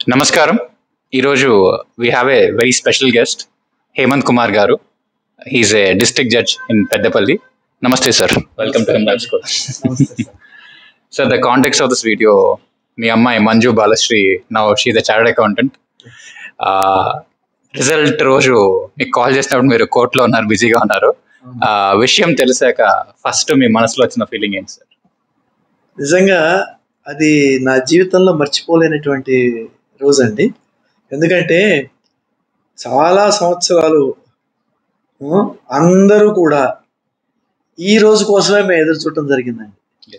నమస్కారం ఈరోజు we have a very special guest Hemanth Kumar garu he is a district judge in Peddapalli నమస్తే sir welcome to Himaraj school sir the context of this video మీ అమ్మాయి Manju Balasri now she the chartered accountant result రోజు మీకు call చేసినప్పుడు మీరు కోర్టులో ఉన్నారు బిజీగా ఉన్నారు ఆ విషయం తెలిసాక ఫస్ట్ మీ మనసులో వచ్చిన ఫీలింగ్ ఏంటి సార్ నిజంగా అది నా జీవితంలో మర్చిపోలేనటువంటి రోజు అండి ఎందుకంటే చాలా సంవత్సరాలు ఆ, అందరూ కూడా ఈ రోజు కోసమే మేము ఎదురు చూడటం జరిగిందండి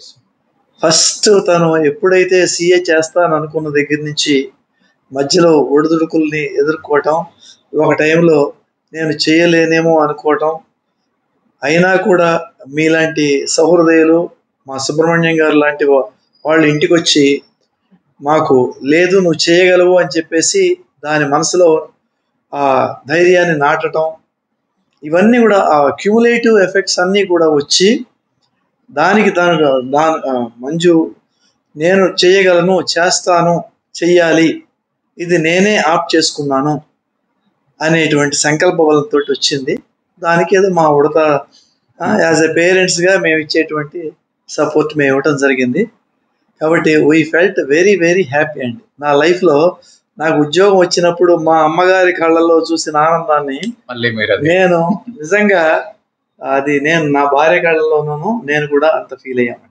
ఫస్ట్ తను ఎప్పుడైతే సీఏ చేస్తాను అనుకున్న దగ్గర నుంచి మధ్యలో ఒడిదుడుకుల్ని ఎదుర్కోవటం ఒక టైంలో నేను చేయలేనేమో అనుకోవటం అయినా కూడా మీలాంటి సహృదయులు మా సుబ్రహ్మణ్యం గారు లాంటి వా- వాళ్ళు ఇంటికి వచ్చి మాకు లేదు నువ్వు చేయగలవు అని చెప్పేసి దాని మనసులో ఆ ధైర్యాన్ని నాటటం ఇవన్నీ కూడా ఆ క్యూములేటివ్ ఎఫెక్ట్స్ అన్నీ కూడా వచ్చి దానికి దాని దాని ఆ, మంజు నేను చేయగలను చేస్తాను చెయ్యాలి ఇది నేనే ఆప్ చేసుకున్నాను అనేటువంటి సంకల్ప బలంతో వచ్చింది దానికి ఏదో మా ఉడత యాజ్ ఎ పేరెంట్స్గా మేము ఇచ్చేటువంటి సపోర్ట్ మేము ఇవ్వటం జరిగింది కాబట్టి we felt very very happy అండి నా లైఫ్లో నాకు ఉద్యోగం వచ్చినప్పుడు మా అమ్మగారి కళ్ళల్లో చూసిన ఆనందాన్ని మళ్ళీ మీరు అది నేను నిజంగా అది నేను నా భార్య కళ్ళలోనూ నేను కూడా అంత ఫీల్ అయ్యామండి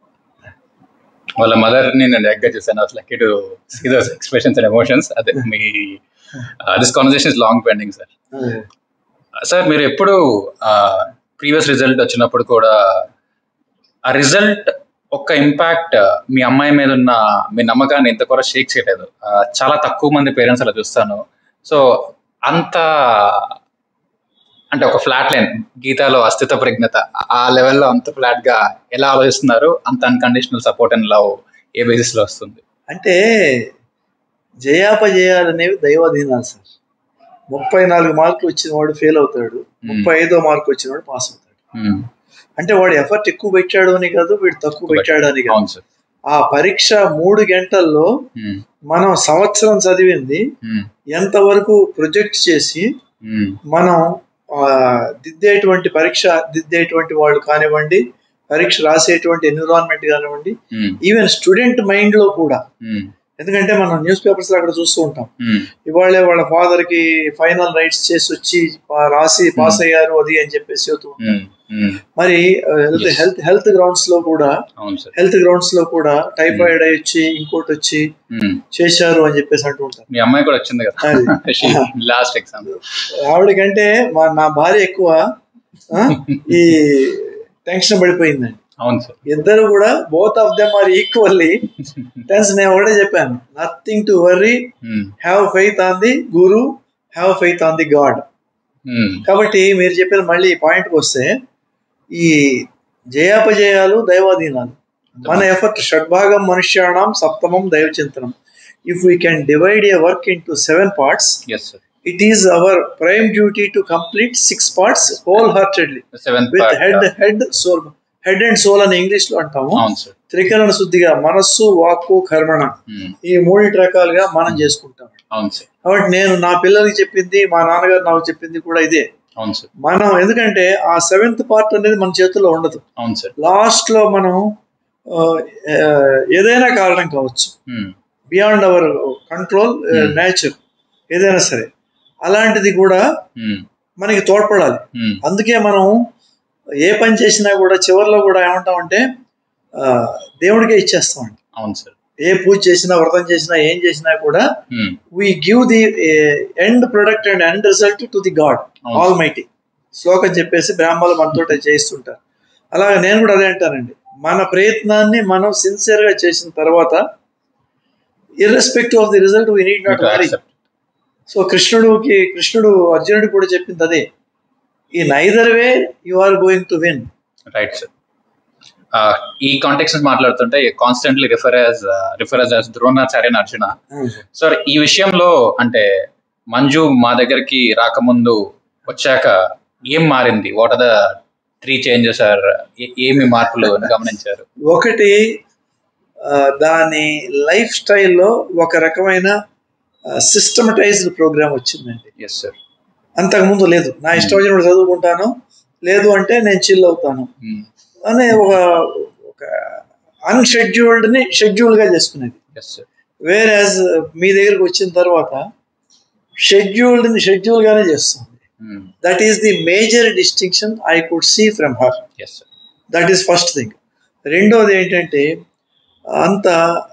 వాళ్ళ మదర్ ని నేను ఎగ్గా చూసాను అసలు lucky to see those expressions and emotions అదే మీ this conversation is long pending sir sir మీరు ఎప్పుడు ప్రీవియస్ రిజల్ట్ వచ్చినప్పుడు కూడా ఆ రిజల్ట్ ఒక్క ఇంపాక్ట్ మీ అమ్మాయి మీద ఉన్న మీ నమ్మకాన్ని ఇంత కూడా షేక్ చేయలేదు ఆ, చాలా తక్కువ మంది పేరెంట్స్ అలా చూస్తాను సో అంత అంటే ఒక ఫ్లాట్ లైన్ గీతాలో అస్తిత్వ ప్రజ్ఞత ఆ లెవెల్లో అంత ఫ్లాట్ గా ఎలా ఆలోచిస్తున్నారు అంత అన్కండిషనల్ సపోర్ట్ అండ్ లవ్ ఏ బేసిస్ లో వస్తుంది అంటే జయాపజయాలు అనేవి దైవాధీనాలు సార్ ముప్పై నాలుగు మార్కులు వచ్చిన వాడు ఫెయిల్ అవుతాడు ముప్పై ఐదో మార్కు వచ్చిన వాడు పాస్ అవుతాడు మ్మ్. అంటే వాడు ఎఫర్ట్ ఎక్కువ పెట్టాడు అని కాదు వీడు తక్కువ పెట్టాడు అని కాదు అవును సార్ ఆ పరీక్ష మూడు గంటల్లో మ్మ్. మనం సంవత్సరం చదివింది మ్మ్. ఎంతవరకు ప్రొజెక్ట్ చేసి మ్మ్. మనం ఆ, దిద్దేటువంటి పరీక్ష దిద్దేటువంటి వాళ్ళు కానివ్వండి పరీక్ష రాసేటువంటి ఎన్విరాన్మెంట్ కానివ్వండి మ్మ్. ఈవెన్ స్టూడెంట్ మైండ్ లో కూడా మ్మ్. ఎందుకంటే మనం న్యూస్ పేపర్స్ లో అక్కడ చూస్తూ ఉంటాం మ్మ్. ఇవాళే వాళ్ళ ఫాదర్ కి ఫైనల్ రైట్స్ చేసి వచ్చి పా- రాసి పాస్ అయ్యారు అది అని చెప్పేసి చెబుతూ ఉంటాం. మ్మ్. మ్మ్. మరి health Yes. Health health grounds లో కూడా అవును సార్ హెల్త్ గ్రౌండ్స్ లో కూడా టైఫాయిడ్ అయి వచ్చి ఇంకోటి వచ్చి మ్మ్. చేశారు అని చెప్పేసి అంటూ ఉంటారు మీ అమ్మాయి కూడా వచ్చింది కదా అది. లాస్ట్ ఎగ్జామ్ ఆవిడకంటే మా నా భార్య ఎక్కువ ఆ, ఈ టెన్షన్ పడిపోయిందండి అవును సార్ ఇద్దరు కూడా both of them are equally tense నేను ఒకటే చెప్పాను nothing to worry hmm. Have faith on the guru have faith on the God hmm. కాబట్టి మీరు చెప్పిన మళ్ళీ పాయింట్కి వస్తే ఈ జయాపజయాలు దైవాధీనాలు మన ఎఫర్ట్ షడ్భాగం మనుష్యాణం సప్తమం దైవ చింతనం if we can divide a work in to seven parts yes sir it is our prime duty to complete six parts wholeheartedly seventh with head head soul head and soul అని English లో అంటాము అవును sir త్రికరణ శుద్ధిగా మనస్సు వాక్కు కర్మణ మ్మ్. ఈ మూడింటి రకాలుగా మనం చేసుకుంటాం అవును సార్ కాబట్టి నేను నా పిల్లలకి చెప్పింది మా నాన్నగారు నాకు చెప్పింది కూడా ఇదే అవును సార్ మనం ఎందుకంటే ఆ సెవెంత్ పార్ట్ అనేది మన చేతుల్లో ఉండదు అవును సార్ లాస్ట్ లో మనం ఆ, ఆ, ఏదైనా కారణం కావచ్చు hmm. Beyond our control Hmm. Nature ఏదైనా సరే అలాంటిది కూడా మ్మ్. మనకి తోడ్పడాలి మ్మ్. అందుకే మనం ఏ పని చేసినా కూడా చివరిలో కూడా ఏమంటామంటే ఆ, దేవుడికే ఇచ్చేస్తామండి అవును సార్ ఏ పూజ చేసినా వ్రతం చేసినా ఏం చేసినా కూడా hmm. We give the end product and end result to the God అవును ఆల్ సార్. మైటీ శ్లోకం చెప్పేసి బ్రాహ్మణులు మనతో చేయిస్తుంటారు అలాగే నేను కూడా అదే అంటానండి మన ప్రయత్నాన్ని మనం సిన్సియర్ గా చేసిన తర్వాత irrespective of the result we need not You worry accept. So కృష్ణుడికి కృష్ణుడు అర్జునుడు కూడా చెప్పింది అదే ఈ neither way you are going to win right sir ఈ కాంటెక్స్ మాట్లాడుతుంటే constantly refer as refer as Dronacharya Arjuna sir ఈ విషయంలో అంటే మంజు మా దగ్గరికి రాకముందు వచ్చాక ఏం మారింది what are the three changes are ఏమి మార్పులు గమనించారు ఒకటి ఆ, దాని లైఫ్ స్టైల్లో ఒక రకమైన సిస్టమటైజ్డ్ ప్రోగ్రామ్ వచ్చిందండి ఎస్ సార్ అంతకుముందు లేదు నా ఇష్టం వచ్చినప్పుడు చదువుకుంటాను లేదు అంటే నేను చిల్ అవుతాను అనే ఒక ఒక అన్షెడ్యూల్డ్ని షెడ్యూల్గా చేసుకునేది ఎస్ సార్ వేర్ యాజ్ మీ దగ్గరికి వచ్చిన తర్వాత షెడ్యూల్డ్ని షెడ్యూల్గానే చేస్తుంది that is the major distinction I could see from her yes sir that is first thing రెండోది ఏంటంటే అంత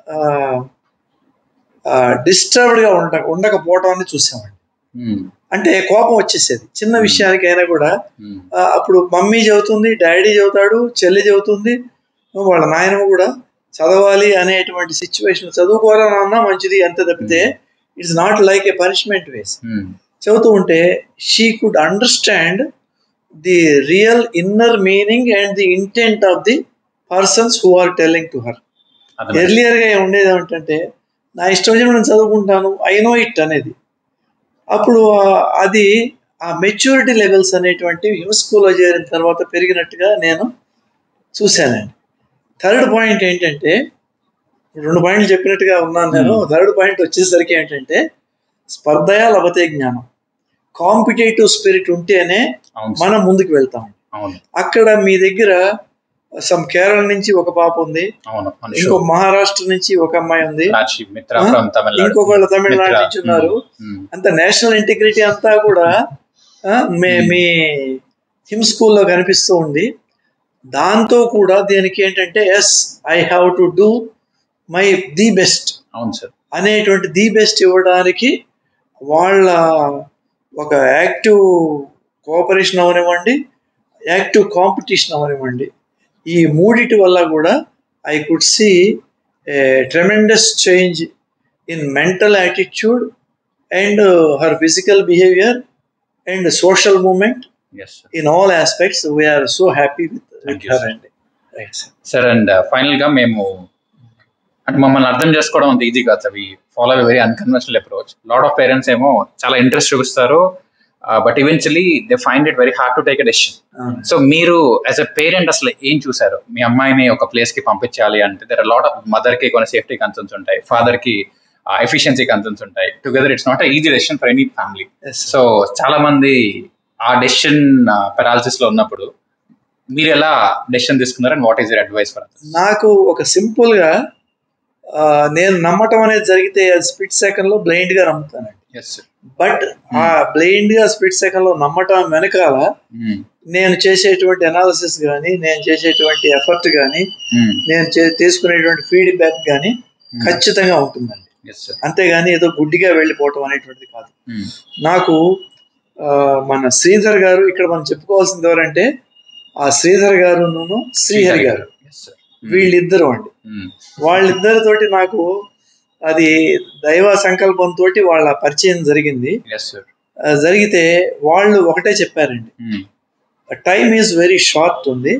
డిస్టర్బ్డ్గా ఉండ ఉండకపోవటం అని చూసామండి అంటే కోపం వచ్చేసేది చిన్న విషయానికైనా కూడా ఆ, అప్పుడు మమ్మీ చదువుతుంది డాడీ చదువుతాడు చెల్లి చదువుతుంది వాళ్ళ నాయనమ్మ కూడా చదవాలి అనేటువంటి సిచ్యువేషన్ చదువుకోరా నాన్న మంచిది అంతే తప్పితే it's not like a punishment ways చదువుతూ ఉంటే she could understand the real inner meaning and the intent of the persons who are telling to her ఎర్లియర్గా ఉండేది ఏమిటంటే నా ఇష్టం వచ్చినప్పుడు నేను చదువుకుంటాను ఐ నో ఇట్ అనేది అప్పుడు ఆ- అది ఆ మెచ్యూరిటీ లెవెల్స్ అనేటువంటివి హిమ్ స్కూల్లో చేరిన తర్వాత పెరిగినట్టుగా నేను చూశానండి థర్డ్ పాయింట్ ఏంటంటే రెండు పాయింట్లు చెప్పినట్టుగా ఉన్నాను నేను థర్డ్ పాయింట్ వచ్చేసరికి ఏంటంటే స్పర్ధయా లభతే జ్ఞానం కాంపిటేటివ్ స్పిరిట్ ఉంటేనే అవును సార్ మనం ముందుకు వెళ్తాం అవును అక్కడ మీ దగ్గర సమ్ కేరళ నుంచి ఒక పాప ఉంది అవును మన ఇంకో షో మహారాష్ట్ర నుంచి ఒక అమ్మాయి ఉంది రాచి మిత్ర ఆ? ఫ్రమ్ తమిళనాడు ఇంకొకళ్ళు తమిళనాడు మిత్ర. నుంచి ఉన్నారు మ్మ్. అంత నేషనల్ ఇంటిగ్రిటీ అంతా కూడా ఆ, మీ Hmm. మీ హిమ్ స్కూల్లో కనిపిస్తూ ఉంది దాంతో కూడా దీనికి ఏంటంటే yes I have to do my the best అవును సార్ అనేటువంటి ది బెస్ట్ ఇవ్వడానికి వాళ్ళ ఒక యాక్టివ్ కోఆపరేషన్ అవనివ్వండి యాక్టివ్ కాంపిటీషన్ అవనివ్వండి ఈ మూడిటి వల్ల కూడా I could see tremendous change in mental attitude and her physical behaviour and social moment yes sir in all aspects we are so happy with Thank you, her sir. అండి right sir sir and final గా మేము అంటే మమ్మల్ని అర్థం చేసుకోవడం అంత easy కాదు sir we follow very unconventional approach lot of parents ఏమో చాలా ఇంట్రెస్ట్ చూపిస్తారు but eventually they find it very hard to take a decision so మీరు యాజ్ ఎ పేరెంట్ అసలు ఏం చూసారు మీ అమ్మాయిని ఒక ప్లేస్ కి పంపించాలి అంటే దర్ లాట్ ఆఫ్ మదర్ కి కొన్ని సేఫ్టీ కన్సర్న్స్ ఉంటాయి ఫాదర్ కి ఎఫిషియన్సీ కన్సర్న్స్ ఉంటాయి together it's not easy decision for any family yes so చాలా మంది ఆ డెసిషన్ పెరాలసిస్ లో ఉన్నప్పుడు మీరు ఎలా డెసిషన్ తీసుకున్నారు and what is your advice for నాకు ఒక సింపుల్ గా ఆ, నేను నమ్మటం అనేది జరిగితే స్పిట్ సెకండ్ లో బ్లైండ్ గా నమ్ముతానండి ఎస్ బట్ ఆ బ్లైండ్ గా స్పిట్ సెకండ్ లో నమ్మటం వెనకాల నేను చేసేటువంటి అనాలిసిస్ కానీ నేను చేసేటువంటి ఎఫర్ట్ కానీ నేను చే- తీసుకునేటువంటి ఫీడ్బ్యాక్ కానీ ఖచ్చితంగా ఉంటుందండి ఎస్ సార్ అంతేగాని ఏదో గుడ్డిగా వెళ్ళిపోవటం అనేటువంటిది కాదు నాకు ఆ, మన శ్రీధర్ గారు ఇక్కడ మనం చెప్పుకోవాల్సింది ఎవరంటే ఆ శ్రీధర్ గారు శ్రీహరి గారు ఎస్ సార్ వీళ్ళిద్దరు అండి వాళ్ళిద్దరితోటి నాకు అది దైవ సంకల్పంతో వాళ్ళ పరిచయం జరిగింది ఎస్ సార్ ఆ, జరిగితే వాళ్ళు ఒకటే చెప్పారండి టైం ఈజ్ వెరీ షార్ట్ ఉంది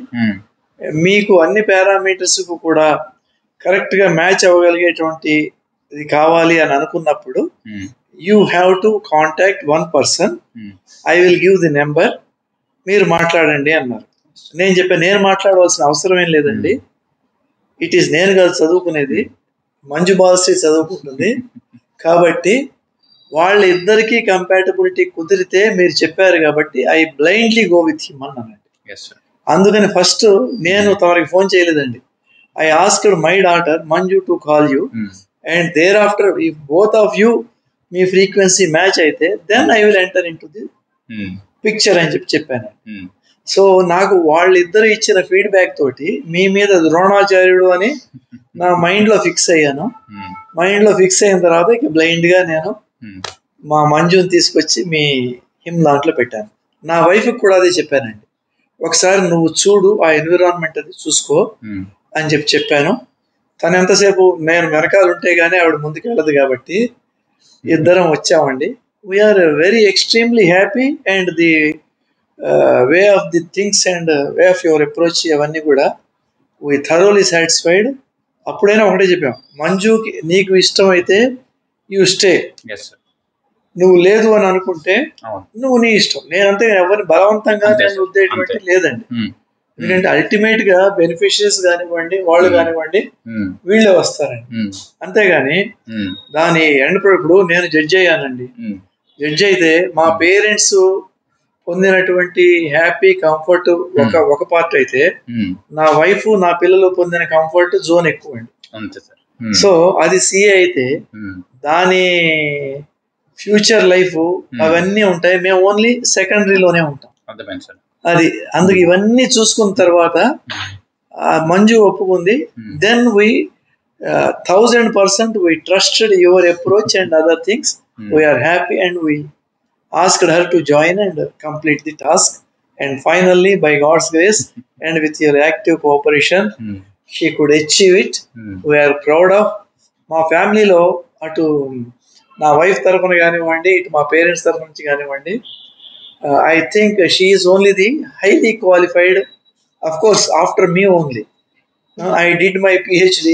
మీకు అన్ని పారామీటర్స్ కూడా కరెక్ట్ గా మ్యాచ్ అవ్వగలిగేటువంటి ఇది కావాలి అని అనుకున్నప్పుడు you have to contact one person I will give the number మీరు మాట్లాడండి అన్నారు నేను చెప్పాను నేను మాట్లాడవలసిన అవసరం ఏం లేదండి ఇట్ ఈస్ నేను కాదు చదువుకునేది మంజు బాలశ్రీ చదువుకుంటుంది కాబట్టి వాళ్ళ ఇద్దరికి కంపాటబిలిటీ కుదిరితే మీరు చెప్పారు కాబట్టి I blindly go with him అన్నానండి ఎస్ సార్ అందుకని ఫస్ట్ నేను తమరికి ఫోన్ చేయలేదండి I asked my daughter Manju to call you and thereafter if both of you మీ ఫ్రీక్వెన్సీ మ్యాచ్ అయితే then I will enter into the picture అని చెప్పి చెప్పాను సో నాకు వాళ్ళిద్దరు ఇచ్చిన ఫీడ్బ్యాక్ తోటి మీ మీద ద్రోణాచార్యుడు అని నా మైండ్లో ఫిక్స్ అయ్యాను మైండ్లో ఫిక్స్ అయిన తర్వాత ఇక బ్లైండ్గా నేను మా మంజుని తీసుకొచ్చి మీ హిమ్ దాంట్లో పెట్టాను నా వైఫ్కి కూడా అదే చెప్పానండి ఒకసారి నువ్వు చూడు ఆ ఎన్విరాన్మెంట్ అది చూసుకో అని చెప్పి చెప్పాను తను ఎంతసేపు నేను వెనకాల ఉంటే గానీ ఆవిడ ముందుకు వెళ్ళదు కాబట్టి ఇద్దరం వచ్చామండి we are very extremely happy and the way of the things and way of your approach అవన్నీ కూడా వీ థరోలీ సాటిస్ఫైడ్ అప్పుడైనా ఒకటే చెప్పాం మంజుకి నీకు ఇష్టం అయితే యూ స్టే ఎస్ సార్ నువ్వు లేదు అని అనుకుంటే అవును నువ్వు నీ ఇష్టం నేను అంతే ఎవరిని బలవంతంగా అంతే నేను సార్, ఉద్దేటువంటి అంతే. లేదండి Mm. ఎందుకంటే అల్టిమేట్ గా బెనిఫిషరీస్ కానివ్వండి వాళ్ళు Hmm. కానివ్వండి ఉమ్, వీళ్ళే వస్తారండి ఉమ్, అంతేగాని ఉమ్, దాని ఎండ్ ఇప్పుడు నేను జడ్జ్ అయ్యానండి ఉమ్, జడ్జ్ అయితే మా పేరెంట్స్ పొందినటువంటి హ్యాపీ కంఫర్ట్ ఒక ఒక పార్ట్ అయితే ఉమ్, నా వైఫ్ నా పిల్లలు పొందిన కంఫర్ట్ జోన్ ఎక్కువ అండి అంతే సార్ ఉమ్, సో అది సిఏ అయితే ఉమ్, దాని ఫ్యూచర్ లైఫ్ అవన్నీ ఉంటాయి మేము ఓన్లీ సెకండరీలోనే ఉంటాం అర్థమైంది సార్ అది అందుకు ఇవన్నీ చూసుకున్న తర్వాత ఆ మంజు ఒప్పుకుంది Hmm. Then we thousand percent we trusted your approach and other things Hmm. We are happy and we asked her to join and complete the task and finally by God's grace and with your active cooperation um, she could achieve it um, we are proud of మా ఫ్యామిలీలో అటు నా wife తరఫున కానివ్వండి ఇటు మా parents తరఫు నుంచి కానివ్వండి I think she's only the highly qualified of course after me only I did my PhD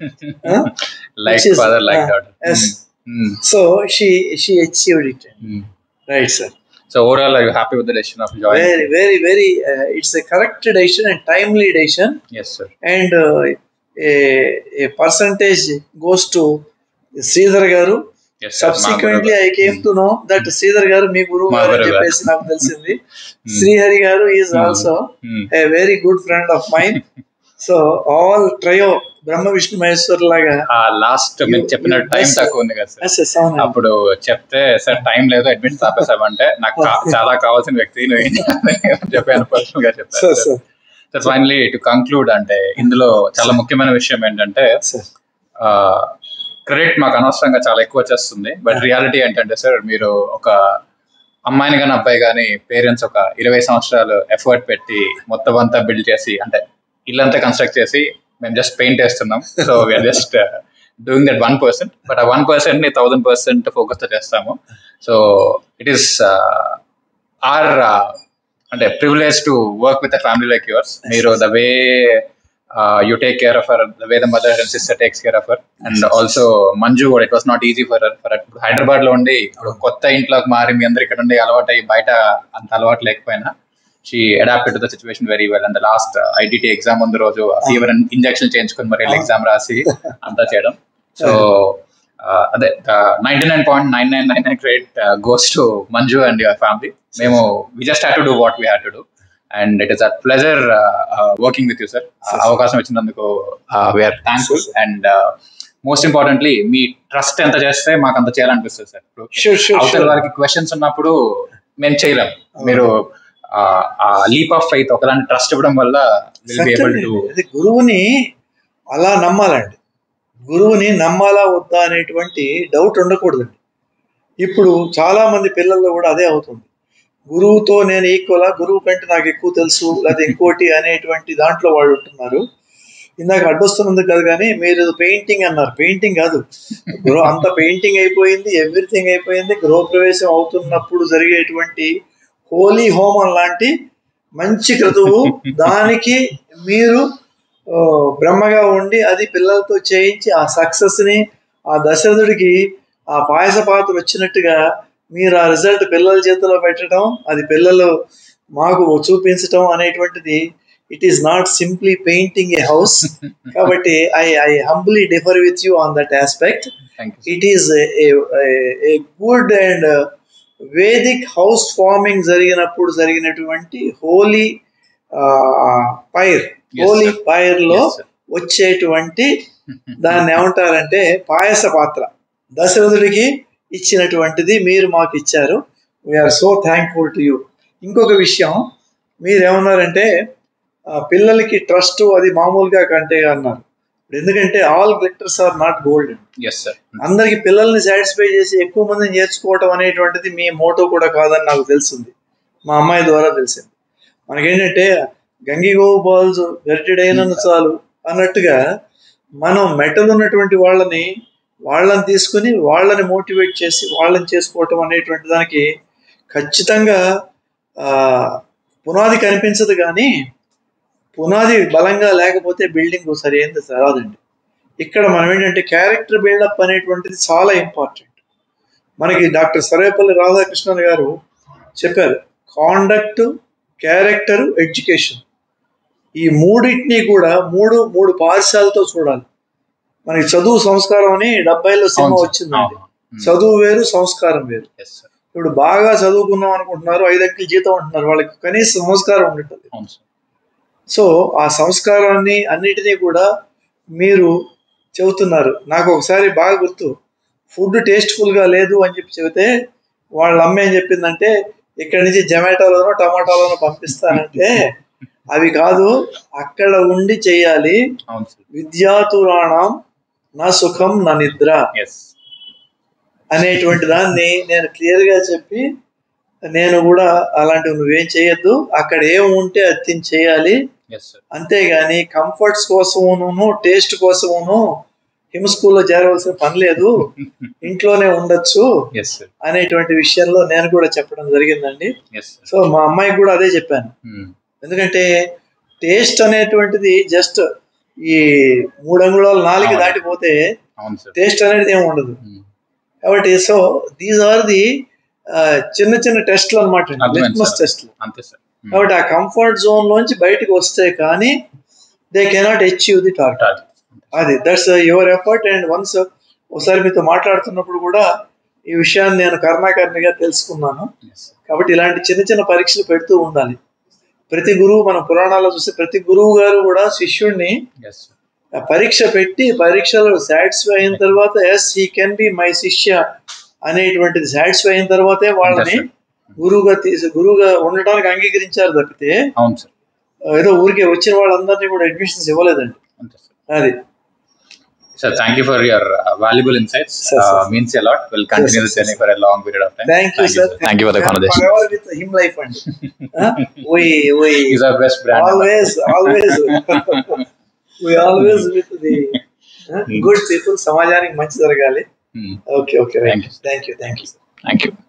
like which is- father like uh, daughter yes. So she she achieved it right sir so overall I happy with the decision of very join very very it's a correct decision and timely decision yes sir and a percentage goes to Sridhar garu yes subsequently I came to know that Sridhar garu మీ గురువు మా గారు అని గురువు గారు. చెప్పేసి నాకు తెలిసింది Srihari garu is Hmm. Also a very good friend of mind so all trio Brahma Vishnu Maheshwar లాగా ఆ లాస్ట్ మీరు You- చెప్పిన you- టైం yes, sir. తక్కువ ఉంది కదా సార్ Yes, yes, అవునండి. అప్పుడు చెప్తే సార్ టైం లేదు అడ్మిట్ ఆపేసామంటే నాకు కా- చాలా కావాల్సిన వ్యక్తి నువ్వు ఏం చెప్పాను పర్సనల్ గా Sir, చెప్పాను sir, sir finally to conclude అంటే ఇందులో చాలా ముఖ్యమైన విషయం ఏంటంటే sir. క్రెడిట్ మాకు అనవసరంగా చాలా ఎక్కువ వచ్చేస్తుంది బట్ రియాలిటీ ఏంటంటే సార్ మీరు ఒక అమ్మాయిని కానీ అబ్బాయి కానీ పేరెంట్స్ ఒక ఇరవై సంవత్సరాలు ఎఫర్ట్ పెట్టి మొత్తం అంతా బిల్డ్ చేసి అంటే ఇల్లంతా కన్స్ట్రక్ట్ చేసి మేము జస్ట్ పెయింట్ వేస్తున్నాం so we are just doing that one percent but ఆ వన్ పర్సెంట్ ని థౌసండ్ పర్సెంట్ ఫోకస్ తో చేస్తాము సో ఇట్ ఈస్ ఆర్ అంటే privilege to work with a family like yours మీరు the way you take care of her the way the mother and sister takes care of her and also Manju కూడా it was not easy for for Hyderabad లో ఉండి ఇప్పుడు కొత్త ఇంట్లోకి మారి మీ అందరు ఇక్కడ ఉండి అలవాటు అయ్యి బయట అంత అలవాటు లేకపోయినా she adapted to the situation very well and last IIT exam ముందు రోజు ఫీవర్ ఇంజెక్షన్ చేయించుకుని మరి ఎగ్జామ్ రాసి అంతా చేయడం సో అదే ninety nine point nine nine nine nine credit goes to Manju and your family మేము we just have to do what we have to do and it is a pleasure working with you sir అవకాశం ఇచ్చినందుకు we are thankful and most importantly మీ trust ఎంత చేస్తే మాకు అంత చేయాలనిపిస్తుంది sir Sure, sure, అవతల sure. వారికి క్వశ్చన్స్ ఉన్నప్పుడు మేము చేయలేం మీరు ఆ లీప్ ఆఫ్ ఫైత్ ఒకదాన్ని ట్రస్ట్ ఇవ్వడం వల్ల విల్ బి ఏబుల్ టు అది గురువుని అలా నమ్మాలండి గురువుని నమ్మాలా వద్దా అనేటువంటి డౌట్ ఉండకూడదండి ఇప్పుడు చాలా మంది పిల్లల్లో కూడా అదే అవుతుంది గురువుతో నేను ఈక్వలా గురువు కంటే నాకు ఎక్కువ తెలుసు లేదా ఇంకోటి అనేటువంటి దాంట్లో వాళ్ళు ఉంటున్నారు ఇందాక అడ్డొస్తున్నది కాదు కానీ మీరు పెయింటింగ్ అన్నారు పెయింటింగ్ కాదు గృహ అంత పెయింటింగ్ అయిపోయింది ఎవ్రీథింగ్ అయిపోయింది గృహప్రవేశం అవుతున్నప్పుడు జరిగేటువంటి హోలీ హోమం లాంటి మంచి క్రతువు దానికి మీరు ఆ, బ్రహ్మగా ఉండి అది పిల్లలతో చేయించి ఆ సక్సెస్ ని ఆ దశరథుడికి ఆ పాయస పాత్ర వచ్చినట్టుగా మీరు ఆ రిజల్ట్ పిల్లల చేతిలో పెట్టడం అది పిల్లలు మాకు చూపించటం అనేటువంటిది it is not simply painting a house కాబట్టి I I humbly differ with you on that aspect thank you it is a good and Vedic house farming జరిగినప్పుడు జరిగినటువంటి holy fire Yes, holy sir. Fire లో వచ్చేటువంటి దాన్ని ఏమంటారంటే పాయస పాత్ర దశరథుడికి ఇచ్చినటువంటిది మీరు మాకు ఇచ్చారు we are so thankful to you ఇంకొక విషయం మీరు ఏమన్నారంటే ఆ, పిల్లలకి ట్రస్ట్ అది మామూలుగా కంటే అన్నారు ఇప్పుడు ఎందుకంటే all glitters are not gold yes sir అందరికి పిల్లల్ని సాటిస్ఫై చేసి ఎక్కువ మందిని చేర్చుకోవటం అనేటువంటిది మీ మోటో కూడా కాదని నాకు తెలిసింది మా అమ్మాయి ద్వారా తెలిసింది మనకేంటంటే గంగిగోవు బాల్స్ గరిటెడైన చాలు అన్నట్టుగా మనం మెటల్ ఉన్నటువంటి వాళ్ళని వాళ్ళని తీసుకుని వాళ్ళని మోటివేట్ చేసి వాళ్ళని చేసుకోవటం అనేటువంటి దానికి ఖచ్చితంగా ఆ, పునాది కనిపించదు కానీ పునాది బలంగా లేకపోతే బిల్డింగ్ సరైనది రాదండి ఇక్కడ మనం ఏంటంటే క్యారెక్టర్ బిల్డప్ అనేటువంటిది చాలా ఇంపార్టెంట్ మనకి డాక్టర్ సర్వేపల్లి రాధాకృష్ణన్ గారు చెప్పారు కాండక్ట్ క్యారెక్టర్ ఎడ్యుకేషన్ ఈ మూడింటిని కూడా మూడు మూడు పాఠశాలతో చూడాలి మనకి చదువు సంస్కారం అని డెబ్బైలో సినిమా వచ్చిందండి చదువు వేరు సంస్కారం వేరు ఎస్ సార్ ఇప్పుడు బాగా చదువుకుందాం అనుకుంటున్నారు ఐదు అంకెలు జీతం అంటున్నారు వాళ్ళకి కనీస సంస్కారం ఉంటుంది అవును సార్ సో ఆ సంస్కారాన్ని అన్నిటినీ కూడా మీరు చెబుతున్నారు నాకు ఒకసారి బాగా గుర్తు ఫుడ్ టేస్ట్ఫుల్గా లేదు అని చెప్పి చెబితే వాళ్ళ అమ్మ ఏం చెప్పిందంటే ఇక్కడి నుంచి జొమాటోలోనో టమాటోలోనో పంపిస్తానంటే అవి కాదు అక్కడ ఉండి చేయాలి అవును సార్ విద్యాతురాణం నా సుఖం నా నిద్ర ఎస్ అనేటువంటి దాన్ని నేను క్లియర్గా చెప్పి నేను కూడా అలాంటివి నువ్వేం చేయొద్దు అక్కడ ఏం ఉంటే అది తిని చేయాలి ఎస్ సార్ అంతేగాని కంఫర్ట్స్ కోసమును టేస్ట్ కోసమును హిమ స్కూల్లో చేరవలసిన పని లేదు ఇంట్లోనే ఉండొచ్చు ఎస్ సార్ అనేటువంటి విషయంలో నేను కూడా చెప్పడం జరిగిందండి ఎస్ సార్ సో మా అమ్మాయికి కూడా అదే చెప్పాను ఎందుకంటే టేస్ట్ అనేటువంటిది జస్ట్ ఈ మూడు అంగుళాలు నాలుగు అవును. దాటిపోతే అవును సార్ టేస్ట్ అనేది ఏమి ఉండదు కాబట్టి సో దీస్ ఆర్ ది చిన్న చిన్న టెస్ట్లు అనమాట అర్థమైంది లిట్మస్ సార్. టెస్ట్లు అంతే సార్ కాబట్టి ఆ కంఫర్ట్ జోన్ లోంచి బయటకు వస్తే కానీ they cannot achieve the target అది that's your effort and once ఒకసారి మీతో మాట్లాడుతున్నప్పుడు కూడా ఈ విషయాన్ని నేను కర్ణాకర్ణిగా తెలుసుకున్నాను కాబట్టి ఇలాంటి చిన్న చిన్న పరీక్షలు పెడుతూ ఉండాలి ప్రతి గురువు మన పురాణాల్లో చూస్తే ప్రతి గురువు గారు కూడా శిష్యుడిని ఎస్ ఆ పరీక్ష పెట్టి పరీక్షలో సాటిస్ఫై అయిన తర్వాత yes he can be my శిష్య అనేటువంటిది సాటిస్ఫై అయిన తర్వాతే వాళ్ళని గురువుగా తీసి గురువుగా ఉండటానికి అంగీకరించారు తప్పితే అవును సార్ ఏదో ఊరికే వచ్చిన వాళ్ళందరినీ కూడా అడ్మిషన్స్ ఇవ్వలేదండి అంతే సార్ అది Sir, thank you for your uh, valuable insights. Sir, uh, sir. means a lot. We'll continue Sir, this sir, journey for a long period of time. Thank you sir Thank you for the conversation. With him life అండి we we He's our best brand. always always we always with the good people సమాజానికి మంచి జరగాలి Hmm. Okay okay Thank you. Thank you thank you Thank you.